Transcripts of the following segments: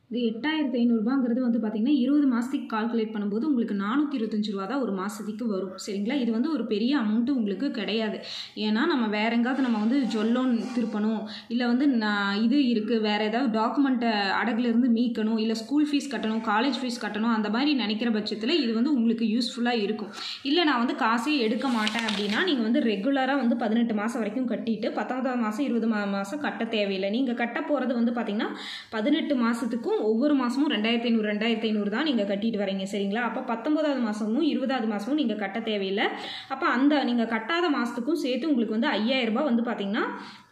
இது எட்டாயிரத்தி ஐநூறுரூபாங்கிறது வந்து பார்த்திங்கன்னா இருபது மாதத்துக்கு கால்குலேட் பண்ணும்போது உங்களுக்கு நானூற்றி இருபத்தஞ்சி ரூபா தான் ஒரு மாதத்துக்கு வரும் சரிங்களா இது வந்து ஒரு பெரிய அமௌண்ட்டு உங்களுக்கு கிடையாது ஏன்னா நம்ம வேற எங்காவது நம்ம வந்து ஜொல்லோன் திருப்பணும் இல்லை வந்து நான் இது இருக்குது வேறு ஏதாவது டாக்குமெண்ட்டை அடகுலேருந்து மீட்கணும் இல்லை ஸ்கூல் ஃபீஸ் கட்டணும் காலேஜ் ஃபீஸ் கட்டணும் அந்த மாதிரி நினைக்கிற பட்சத்தில் இது வந்து உங்களுக்கு யூஸ்ஃபுல்லாக இருக்கும் இல்லை நான் வந்து காசே எடுக்க மாட்டேன் அப்படின்னா நீங்கள் வந்து ரெகுலராக வந்து பதினெட்டு மாதம் வரைக்கும் கட்டிட்டு பத்தொன்பதாம் மாதம் இருபது மா மாதம் கட்ட தேவையில்லை நீங்கள் கட்ட போகிறது வந்து பார்த்திங்கன்னா பதினெட்டு மாதத்துக்கும் ஒவ்வொரு மாதமும் ரெண்டாயிரத்தி ஐநூறு ரெண்டாயிரத்தி ஐநூறு தான் நீங்கள் கட்டிட்டு வரீங்க சரிங்களா அப்போ பத்தொன்பதாவது மாதமும் இருபதாவது மாதமும் நீங்கள் கட்ட தேவையில்லை அப்போ அந்த நீங்கள் கட்டாத மாதத்துக்கும் சேர்த்து உங்களுக்கு வந்து ஐயாயிரம் ரூபாய் வந்து பார்த்திங்கன்னா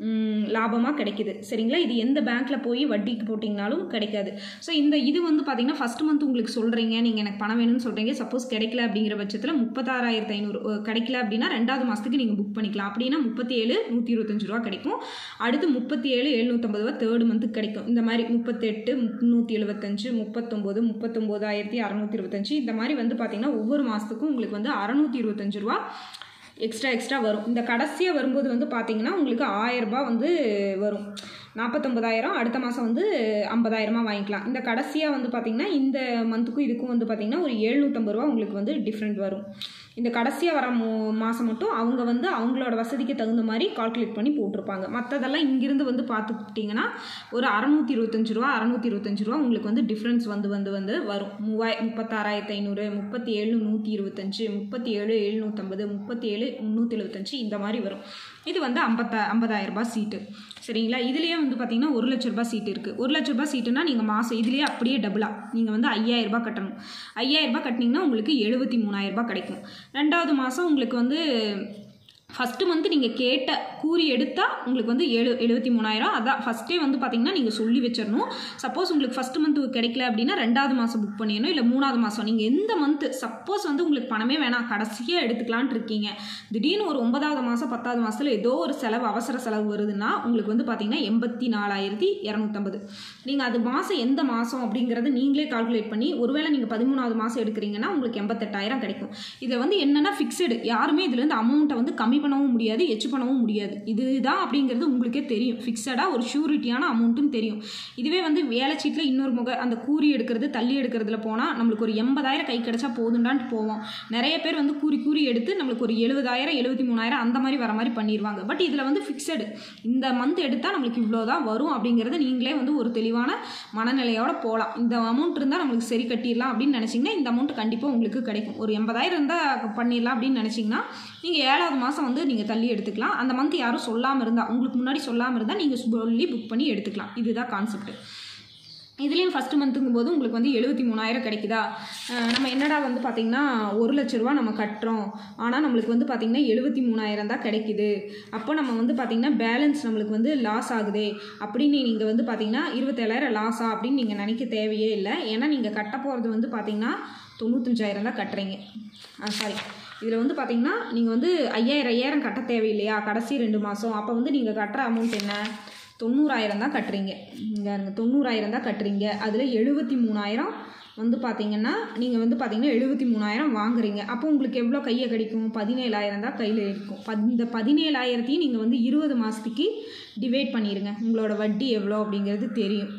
லாபமாக கிடைக்குது சரிங்களா இது எந்த பேங்க்கில் போய் வட்டிக்கு போட்டிங்கனாலும் கிடைக்காது ஸோ இந்த இது வந்து பார்த்திங்கன்னா ஃபஸ்ட் மந்த் உங்களுக்கு சொல்கிறீங்க நீங்கள் எனக்கு பணம் வேணும்னு சொல்கிறீங்க சப்போஸ் கிடைக்கல அப்படிங்கிற பட்சத்தில் முப்பத்தாறாயிரத்து ஐநூறு அஹ், கிடைக்கல அப்படின்னா ரெண்டாவது மாதத்துக்கு நீங்கள் புக் பண்ணிக்கலாம் அப்படின்னா முப்பத்தி ஏழு நூற்றி இருபத்தஞ்சு ரூபா கிடைக்கும் அடுத்து முப்பத்தி ஏழு எழுநூற்றம்பது ரூபா தேர்டு மந்த்துக்கு கிடைக்கும் இந்த மாதிரி முப்பத்தெட்டு நூற்றி எழுபத்தஞ்சு முப்பத்தொம்போது முப்பத்தொம்போதாயிரத்தி அறநூற்றி இருபத்தஞ்சு இந்த மாதிரி வந்து பார்த்திங்கன்னா ஒவ்வொரு மாதத்துக்கும் உங்களுக்கு வந்து அறநூற்றி இருபத்தஞ்சு ரூபா எக்ஸ்ட்ரா எக்ஸ்ட்ரா வரும் இந்த கடைசியாக வரும்போது வந்து பார்த்தீங்கன்னா உங்களுக்கு ஆயிரம் ரூபாய் வந்து வரும் நாற்பத்தொம்பதாயிரம் அடுத்த மாதம் வந்து ஐம்பதாயிரமா வாங்கிக்கலாம் இந்த கடைசியாக வந்து பார்த்தீங்கன்னா இந்த மந்த்துக்கும் இதுக்கும் வந்து பார்த்தீங்கன்னா ஒரு எழுநூற்றம்பது ரூபா உங்களுக்கு வந்து டிஃப்ரெண்ட் வரும் இந்த கடைசியாக வர மோ மாதம் மட்டும் அவங்க வந்து அவங்களோட வசதிக்கு தகுந்த மாதிரி கால்குலேட் பண்ணி போட்டிருப்பாங்க மற்றதெல்லாம் இங்கிருந்து வந்து பார்த்துக்கிட்டிங்கன்னா ஒரு அறநூற்றி இருபத்தஞ்சு ரூபா அறநூற்றி இருபத்தஞ்சு ரூபா உங்களுக்கு வந்து டிஃப்ரென்ஸ் வந்து வந்து வந்து வரும் மூவாய் முப்பத்தாறாயிரத்து ஐநூறு முப்பத்தி ஏழு நூற்றி இருபத்தஞ்சு முப்பத்தி ஏழு எழுநூற்றம்பது முப்பத்தி ஏழு முந்நூற்றி எழுபத்தஞ்சு இந்த மாதிரி வரும் இது வந்து ஐம்பத்தா ஐம்பதாயிரம் ரூபாய் சீட்டு சரிங்களா இதுலேயே வந்து பார்த்தீங்கன்னா ஒரு லட்ச ரூபாய் சீட்டு இருக்குது ஒரு லட்ச ரூபாய் சீட்டுனா நீங்கள் மாதம் இதுலேயே அப்படியே டபுளாக நீங்கள் வந்து ஐயாயிரம் ரூபாய் கட்டணும் ஐயாயிரம் ரூபாய் கட்டினீங்கன்னா உங்களுக்கு எழுபத்தி மூணாயிரம் ரூபாய் கிடைக்கும் ரெண்டாவது மாதம் உங்களுக்கு வந்து ஃபஸ்ட்டு மந்த்து நீங்கள் கேட்ட கூறி எடுத்தால் உங்களுக்கு வந்து எழு எழுபத்தி மூணாயிரம் அதான் ஃபஸ்ட்டே வந்து பார்த்தீங்கன்னா நீங்கள் சொல்லி வச்சிடணும் சப்போஸ் உங்களுக்கு ஃபஸ்ட்டு மந்த்து கிடைக்கல அப்படின்னா ரெண்டாவது மாதம் புக் பண்ணிடணும் இல்லை மூணாவது மாதம் நீங்கள் எந்த மந்த்து சப்போஸ் வந்து உங்களுக்கு பணமே வேணாம் கடைசியாக எடுத்துக்கலான்ட்டு இருக்கீங்க திடீர்னு ஒரு ஒன்பதாவது மாதம் பத்தாவது மாதத்தில் ஏதோ ஒரு செலவு அவசர செலவு வருதுன்னா உங்களுக்கு வந்து பார்த்தீங்கன்னா எண்பத்தி நாலாயிரத்தி இரநூத்தம்பது நீங்கள் அது மாதம் எந்த மாதம் அப்படிங்கிறத நீங்களே கால்குலேட் பண்ணி ஒருவேளை நீங்கள் பதிமூணாவது மாதம் எடுக்கிறீங்கன்னா உங்களுக்கு எண்பத்தெட்டாயிரம் கிடைக்கும் இதில் வந்து என்னென்னா ஃபிக்ஸடு யாருமே இதுலேருந்து அமௌண்ட்டை வந்து கம்மி பண்ணவும் முடியாது எச்சு பண்ணவும் முடியாது இதுதான் அப்படிங்கிறது உங்களுக்கே தெரியும் ஃபிக்ஸடாக ஒரு ஷூரிட்டியான அமௌண்ட்டுன்னு தெரியும் இதுவே வந்து வேலை சீட்டில் இன்னொரு முக அந்த கூறி எடுக்கிறது தள்ளி எடுக்கிறதுல போனால் நம்மளுக்கு ஒரு எண்பதாயிரம் கை கிடைச்சா போதுண்டான்ட்டு போவோம் நிறைய பேர் வந்து கூறி கூறி எடுத்து நம்மளுக்கு ஒரு எழுபதாயிரம் எழுபத்தி மூணாயிரம் அந்த மாதிரி வர மாதிரி பண்ணிடுவாங்க பட் இதில் வந்து ஃபிக்ஸடு இந்த மந்த் எடுத்தால் நம்மளுக்கு இவ்வளோ தான் வரும் அப்படிங்கிறத நீங்களே வந்து ஒரு தெளிவான மனநிலையோட போகலாம் இந்த அமௌண்ட் இருந்தால் நம்மளுக்கு சரி கட்டிடலாம் அப்படின்னு நினச்சிங்கன்னா இந்த அமௌண்ட் கண்டிப்பாக உங்களுக்கு கிடைக்கும் ஒரு எண்பதாயிரம் இருந்தால் பண்ணிடலாம் அப்படின்னு நினச்சிங்கன்னா நீங்கள் ஏழாவது மாதம் வந்து நீங்கள் தள்ளி எடுத்துக்கலாம் அந்த மந்த் யாரும் சொல்லாமல் இருந்தால் உங்களுக்கு முன்னாடி சொல்லாமல் இருந்தால் நீங்கள் சொல்லி புக் பண்ணி எடுத்துக்கலாம் இதுதான் கான்செப்ட் இதுலேயும் ஃபஸ்ட்டு மந்த்துங்கும் போது உங்களுக்கு வந்து எழுபத்தி மூணாயிரம் கிடைக்குதா அஹ் நம்ம என்னடா வந்து பார்த்திங்கன்னா ஒரு லட்ச ரூபா நம்ம கட்டுறோம் ஆனால் நம்மளுக்கு வந்து பார்த்திங்கன்னா எழுபத்தி மூணாயிரம் தான் கிடைக்குது அப்போ நம்ம வந்து பார்த்திங்கன்னா பேலன்ஸ் நம்மளுக்கு வந்து லாஸ் ஆகுதே அப்படின்னு நீங்கள் வந்து பார்த்திங்கன்னா இருபத்தேழாயிரம் லாஸா அப்படின்னு நீங்கள் நினைக்க தேவையே இல்லை ஏன்னா நீங்கள் கட்ட போகிறது வந்து பார்த்திங்கன்னா தொண்ணூத்தஞ்சாயிரம் தான் கட்டுறீங்க சாரி இதில் வந்து பார்த்தீங்கன்னா நீங்கள் வந்து ஐயாயிரம் ஐயாயிரம் கட்ட தேவையில்லையா கடைசி ரெண்டு மாதம் அப்போ வந்து நீங்கள் கட்டுற அமௌண்ட் என்ன தொண்ணூறாயிரம் தான் கட்டுறீங்க இங்கே தொண்ணூறாயிரம் தான் கட்டுறீங்க அதில் எழுபத்தி மூணாயிரம் வந்து பார்த்தீங்கன்னா நீங்கள் வந்து பார்த்தீங்கன்னா எழுபத்தி மூணாயிரம் வாங்குறீங்க அப்போ உங்களுக்கு எவ்வளோ கையை கிடைக்கும் பதினேழாயிரம் தான் கையில் இருக்கும் பத் இந்த பதினேழாயிரத்தையும் நீங்கள் வந்து இருபது மாதத்துக்கு டிவைட் பண்ணிடுங்க உங்களோட வட்டி எவ்வளோ அப்படிங்கிறது தெரியும்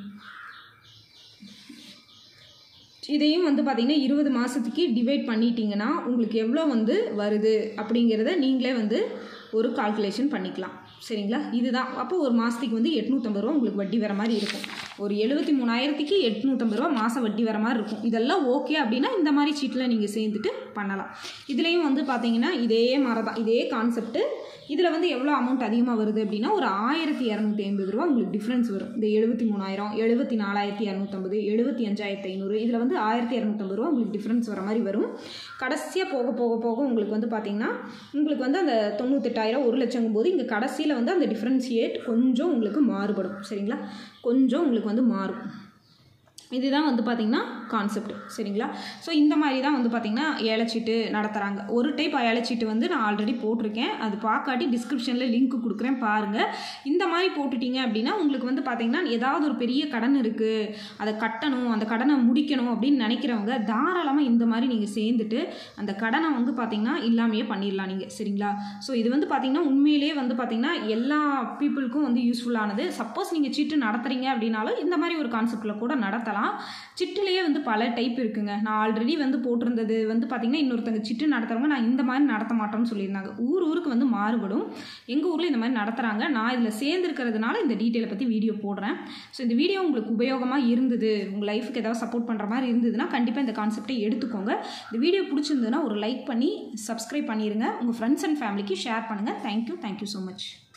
இதையும் வந்து பார்த்தீங்கன்னா இருபது மாதத்துக்கு டிவைட் பண்ணிட்டீங்கன்னா உங்களுக்கு எவ்வளோ வந்து வருது அப்படிங்கிறத நீங்களே வந்து ஒரு கால்குலேஷன் பண்ணிக்கலாம் சரிங்களா இதுதான் அப்போ ஒரு மாதத்துக்கு வந்து எட்நூற்றம்பது ரூபா உங்களுக்கு வட்டி வர மாதிரி இருக்கும் ஒரு எழுபத்தி மூணாயிரத்துக்கு எட்நூற்றம்பது ரூபா மாதம் வட்டி வர மாதிரி இருக்கும் இதெல்லாம் ஓகே அப்படின்னா இந்த மாதிரி சீட்டில் நீங்கள் சேர்ந்துட்டு பண்ணலாம் இதுலேயும் வந்து பார்த்தீங்கன்னா இதே மாதிரி தான் இதே கான்செப்ட்டு இதில் வந்து எவ்வளோ அமௌண்ட் அதிகமாக வருது அப்படின்னா ஒரு ஆயிரத்தி இரநூத்தி ஐம்பது ரூபா உங்களுக்கு டிஃப்ரென்ஸ் வரும் இந்த எழுபத்தி மூணாயிரம் எழுபத்தி நாலாயிரத்தி இரநூத்தம்பது எழுபத்தி அஞ்சாயிரத்தி ஐநூறு இதில் வந்து ஆயிரத்தி இரநூத்தம்பது ரூபா உங்களுக்கு டிஃப்ரென்ஸ் வர மாதிரி வரும் கடைசியாக போக போக போக உங்களுக்கு வந்து பார்த்தீங்கன்னா உங்களுக்கு வந்து அந்த தொண்ணூத்தெட்டாயிரம் ஒரு லட்சங்கும் போது இங்கே கடைசியில் வந்து அந்த டிஃப்ரென்ஷியேட் கொஞ்சம் உங்களுக்கு மாறுபடும் சரிங்களா கொஞ்சம் உங்களுக்கு வந்து மாறும் இதுதான் வந்து பார்த்திங்கன்னா கான்செப்ட் சரிங்களா ஸோ இந்த மாதிரி தான் வந்து பார்த்திங்கன்னா ஏலச்சீட்டு நடத்துகிறாங்க ஒரு டைப் ஏலச்சீட்டு வந்து நான் ஆல்ரெடி போட்டிருக்கேன் அது பார்க்காட்டி டிஸ்கிரிப்ஷனில் லிங்க் கொடுக்குறேன் பாருங்கள் இந்த மாதிரி போட்டுட்டீங்க அப்படின்னா உங்களுக்கு வந்து பார்த்திங்கன்னா ஏதாவது ஒரு பெரிய கடன் இருக்குது அதை கட்டணும் அந்த கடனை முடிக்கணும் அப்படின்னு நினைக்கிறவங்க தாராளமாக இந்த மாதிரி நீங்கள் சேர்ந்துட்டு அந்த கடனை வந்து பார்த்திங்கன்னா இல்லாமையே பண்ணிடலாம் நீங்கள் சரிங்களா ஸோ இது வந்து பார்த்திங்கன்னா உண்மையிலேயே வந்து பார்த்திங்கன்னா எல்லா பீப்புளுக்கும் வந்து யூஸ்ஃபுல்லானது சப்போஸ் நீங்கள் சீட்டு நடத்துறீங்க அப்படின்னாலும் இந்த மாதிரி ஒரு கான்செப்டில் கூட நடத்தலாம் நடத்தலாம் சிட்டுலேயே வந்து பல டைப் இருக்குங்க நான் ஆல்ரெடி வந்து போட்டிருந்தது வந்து பார்த்திங்கன்னா இன்னொருத்தங்க சிட்டு நடத்துகிறவங்க நான் இந்த மாதிரி நடத்த மாட்டோம்னு சொல்லியிருந்தாங்க ஊர் ஊருக்கு வந்து மாறுபடும் எங்கள் ஊரில் இந்த மாதிரி நடத்துகிறாங்க நான் இதில் சேர்ந்துருக்கிறதுனால இந்த டீட்டெயிலை பற்றி வீடியோ போடுறேன் ஸோ இந்த வீடியோ உங்களுக்கு உபயோகமாக இருந்தது உங்கள் லைஃபுக்கு ஏதாவது சப்போர்ட் பண்ணுற மாதிரி இருந்ததுன்னா கண்டிப்பாக இந்த கான்செப்டை எடுத்துக்கோங்க இந்த வீடியோ பிடிச்சிருந்ததுன்னா ஒரு லைக் பண்ணி சப்ஸ்கிரைப் பண்ணிடுங்க உங்கள் ஃப்ரெண்ட்ஸ் அண்ட் ஃபேமிலிக்கு ஷேர் பண்ணுங்கள் தேங்க்யூ தேங்க்யூ ஸோ மச்